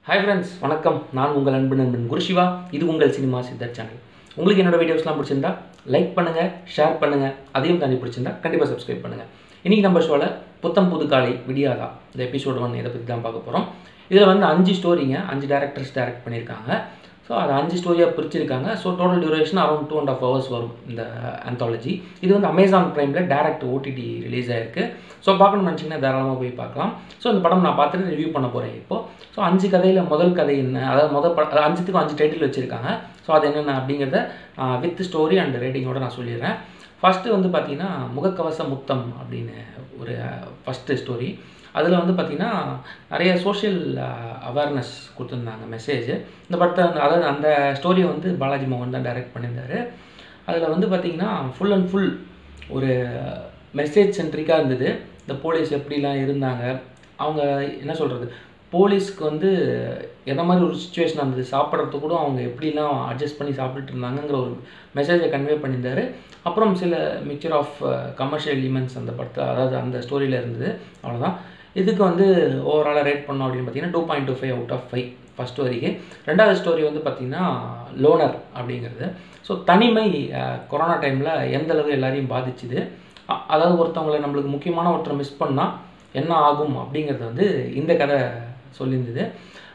hi friends வணக்கம் நான் உங்கள் அன்பு நண்பன் குருஷிவா இது உங்கள் சினிமா சித்தர் சேனல் உங்களுக்கு என்னோட வீடியோஸ்லாம் பிடிச்சிருந்தா லைக் பண்ணுங்கள் ஷேர் பண்ணுங்கள் அதையும் தாண்டி பிடிச்சிருந்தா கண்டிப்பாக சப்ஸ்கிரைப் பண்ணுங்கள் இன்றைக்கி நம்ம ஷோவில் புத்தம் புது காலை விடியாதா இந்த எபிசோடு ஒன் இதை பற்றி தான் பார்க்க போகிறோம் இதில் வந்து அஞ்சு ஸ்டோரிங்க அஞ்சு டேரக்டர்ஸ் டைரக்ட் பண்ணியிருக்காங்க ஸோ அது அஞ்சு ஸ்டோரியாக பிரிச்சிருக்காங்க so total duration around two and half hours வரும் இந்த ஆந்தாலஜி இது வந்து அமேசான் ப்ரைமில் டேரக்ட் ஓடிடி ரிலீஸ் ஆயிருக்கு ஸோ பார்க்கணும்னு நினச்சிங்கன்னா தாராளமாக போய் பார்க்கலாம் ஸோ இந்த படம் நான் பார்த்துட்டு ரிவ்யூ பண்ண போகிறேன் இப்போது ஸோ அஞ்சு கதையில் முதல் கதை என்ன அதாவது முதல் பட அதாவது அஞ்சுத்துக்கும் அஞ்சு டைட்டில் வச்சுருக்காங்க ஸோ அது என்னென்ன அப்படிங்கிறத வித் ஸ்டோரி அண்ட் ரேட்டிங்கோட நான் சொல்லிடுறேன் ஃபஸ்ட்டு வந்து பார்த்தீங்கன்னா முகக்கவச முத்தம் அப்படின்னு ஒரு ஃபஸ்ட்டு ஸ்டோரி அதில் வந்து பார்த்திங்கன்னா நிறைய சோஷியல் அவேர்னஸ் கொடுத்துருந்தாங்க மெசேஜ் இந்த படத்தை அதாவது அந்த ஸ்டோரியை வந்து பாலாஜி மோகன் தான் டைரக்ட் பண்ணியிருந்தாரு அதில் வந்து பார்த்திங்கன்னா ஃபுல் அண்ட் ஃபுல் ஒரு மெசேஜ் சென்ட்ரிக்காக இருந்தது இந்த போலீஸ் எப்படிலாம் இருந்தாங்க அவங்க என்ன சொல்கிறது போலீஸ்க்கு வந்து எந்த மாதிரி ஒரு சுச்சுவேஷன் இருந்தது சாப்பிட்றது கூட அவங்க எப்படிலாம் அட்ஜஸ்ட் பண்ணி சாப்பிட்டுட்டு இருந்தாங்கங்கிற ஒரு மெசேஜை கன்வே பண்ணியிருந்தாரு அப்புறம் சில மிக்சர் ஆஃப் கமர்ஷியல் எலிமெண்ட்ஸ் அந்த படத்தை அதாவது அந்த ஸ்டோரியில் இருந்தது அவ்வளோதான் இதுக்கு வந்து ஓவராலாக ரேட் பண்ணோம் அப்படின்னு பார்த்தீங்கன்னா two point two five out of five first வரைக்கும் ரெண்டாவது ஸ்டோரி வந்து பார்த்திங்கன்னா லோனர் அப்படிங்கிறது ஸோ தனிமை கொரோனா டைமில் எந்த அளவு எல்லாரையும் பாதிச்சுது அதாவது ஒருத்தவங்களை நம்மளுக்கு முக்கியமான ஒருத்தரை மிஸ் பண்ணால் என்ன ஆகும் அப்படிங்கிறது வந்து இந்த கதை சொல்லியிருந்தது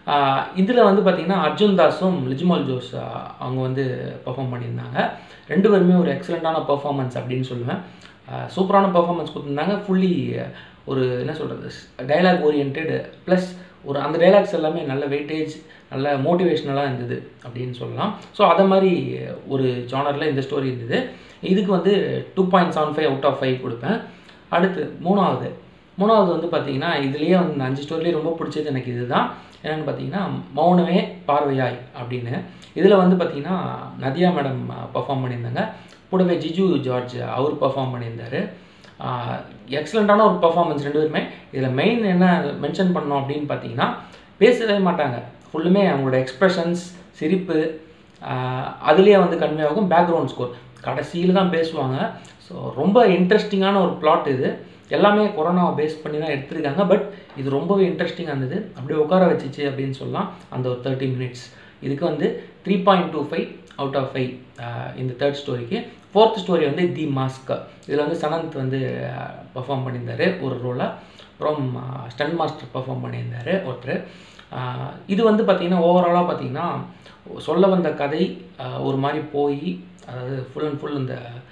இதில் வந்து பார்த்திங்கன்னா அர்ஜுன் தாஸும் லிஜ்மல் ஜோஸ் அவங்க வந்து பர்ஃபார்ம் பண்ணியிருந்தாங்க ரெண்டு பேருமே ஒரு எக்ஸலண்ட்டான பர்ஃபார்மன்ஸ் அப்படின்னு சொல்லுவேன் சூப்பரான பர்ஃபார்மன்ஸ் கொடுத்துருந்தாங்க ஃபுல்லி ஒரு என்ன சொல்கிறது டைலாக் ஓரியன்டு ப்ளஸ் ஒரு அந்த டைலாக்ஸ் எல்லாமே நல்ல வெயிட்டேஜ் நல்ல மோட்டிவேஷ்னலாக இருந்தது அப்படின்னு சொல்லலாம் ஸோ அதை மாதிரி ஒரு ஜானரில் இந்த ஸ்டோரி இருந்தது இதுக்கு வந்து two point seven five out of five கொடுப்பேன் அடுத்து மூணாவது மூணாவது வந்து பார்த்திங்கன்னா இதுலேயே வந்து அஞ்சு ஸ்டோரிலேயே ரொம்ப பிடிச்சது எனக்கு இதுதான் என்னென்னு பார்த்தீங்கன்னா மௌனமே பார்வையாய் அப்படின்னு இதில் வந்து பார்த்திங்கன்னா நதியா மேடம் பர்ஃபார்ம் பண்ணியிருந்தாங்க கூடவே ஜிஜு ஜார்ஜ் அவர் பர்ஃபார்ம் பண்ணியிருந்தார் எக்ஸலண்ட்டான ஒரு பர்ஃபார்மன்ஸ் ரெண்டு பேருமே இதில் மெயின் என்ன மென்ஷன் பண்ணோம் அப்படின்னு பார்த்தீங்கன்னா பேசவே மாட்டாங்க ஃபுல்லுமே அவங்களோட எக்ஸ்ப்ரெஷன்ஸ் சிரிப்பு அதுலேயே வந்து கன்வே ஆகும் பேக்ரவுண்ட் ஸ்கோர் கடைசியில் தான் பேசுவாங்க ஸோ ரொம்ப இன்ட்ரெஸ்டிங்கான ஒரு பிளாட் இது எல்லாமே கொரோனாவை பேஸ் பண்ணி தான் எடுத்திருக்காங்க பட் இது ரொம்பவே இன்ட்ரெஸ்டிங்காக இருந்தது அப்படியே உட்கார வச்சிச்சு அப்படின்னு சொல்லலாம் அந்த ஒரு தேர்ட்டி மினிட்ஸ் இதுக்கு வந்து three point two five out of five இந்த தேர்ட் ஸ்டோரிக்கு ஃபோர்த் ஸ்டோரி வந்து தி மாஸ்க் இதில் வந்து சனந்த் வந்து பர்ஃபார்ம் பண்ணியிருந்தார் ஒரு ரோலாக அப்புறம் ஸ்டன் மாஸ்டர் பர்ஃபார்ம் பண்ணியிருந்தார் ஒருத்தர் இது வந்து பார்த்திங்கன்னா ஓவராலாக பார்த்திங்கன்னா சொல்ல வந்த கதை ஒரு மாதிரி போய் அதாவது ஃபுல் அண்ட் ஃபுல் இந்த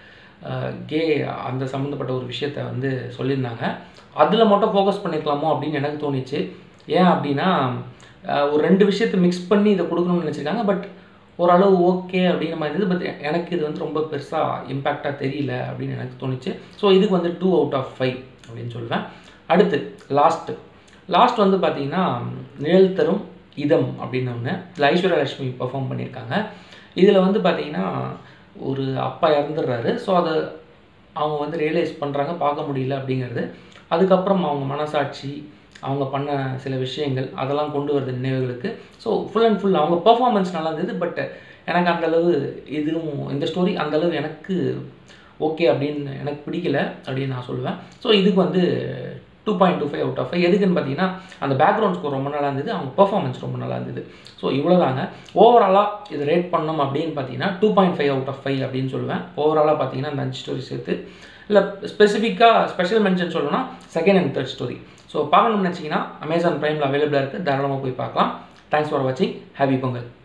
கே அந்த சம்மந்தப்பட்ட ஒரு விஷயத்த வந்து சொல்லியிருந்தாங்க அதில் மட்டும் ஃபோக்கஸ் பண்ணியிருக்கலாமோ அப்படின்னு எனக்கு தோணுச்சு ஏன் அப்படின்னா ஒரு ரெண்டு விஷயத்தை மிக்ஸ் பண்ணி இதை கொடுக்கணும்னு நினச்சிருக்காங்க பட் ஓரளவு ஓகே அப்படிங்கிற மாதிரி இது பட் எனக்கு இது வந்து ரொம்ப பெருசாக இம்பேக்டாக தெரியல அப்படின்னு எனக்கு தோணுச்சு ஸோ இதுக்கு வந்து டூ அவுட் ஆஃப் ஃபைவ் அப்படின்னு சொல்லுவேன் அடுத்து லாஸ்ட்டு லாஸ்ட் வந்து பார்த்திங்கன்னா நிழல் தரும் இதம் அப்படின்னு ஒன்று இதில் ஐஸ்வர்யா லட்சுமி பர்ஃபார்ம் பண்ணியிருக்காங்க இதில் வந்து பார்த்திங்கன்னா ஒரு அப்பா இறந்துடுறாரு ஸோ அதை அவங்க வந்து ரியலைஸ் பண்ணுறாங்க பார்க்க முடியல அப்படிங்கிறது அதுக்கப்புறம் அவங்க மனசாட்சி அவங்க பண்ண சில விஷயங்கள் அதெல்லாம் கொண்டு வருது நினைவுகளுக்கு ஸோ ஃபுல் அண்ட் ஃபுல் அவங்க பர்ஃபார்மன்ஸ் நல்லா இருந்தது பட் எனக்கு அந்தளவு இதுவும் இந்த ஸ்டோரி அந்தளவு எனக்கு ஓகே அப்படின்னு எனக்கு பிடிக்கல அப்படின்னு நான் சொல்லுவேன் ஸோ இதுக்கு வந்து two point two five out of five எதுக்குன்னு பார்த்தீங்கன்னா அந்த பேக்ரவுண்ட் ஸ்கோர் ரொம்ப நல்லா இருந்தது அவங்க பர்ஃபார்மன்ஸ் ரொம்ப நல்லா இருந்தது ஸோ இவ்வளோதாங்க ஓவராலாக இது ரேட் பண்ணோம் அப்படின்னு பார்த்தீங்கன்னா two point five out of five அப்படின்னு சொல்லுவேன் ஓவராலாக பார்த்தீங்கன்னா அந்த அஞ்சு ஸ்டோரி சேர்த்து இல்லை ஸ்பெசிஃபிக்காக ஸ்பெஷல் மென்ஷன் சொல்லணும்னா second and third story so பார்க்கணும்னு நினச்சிங்கன்னா அமேசான் ப்ரைமில் அவைலபிளாக இருக்குது தாராளமாக போய் பார்க்கலாம் தேங்க்ஸ் ஃபார் வாட்சிங் ஹாப்பி பொங்கல்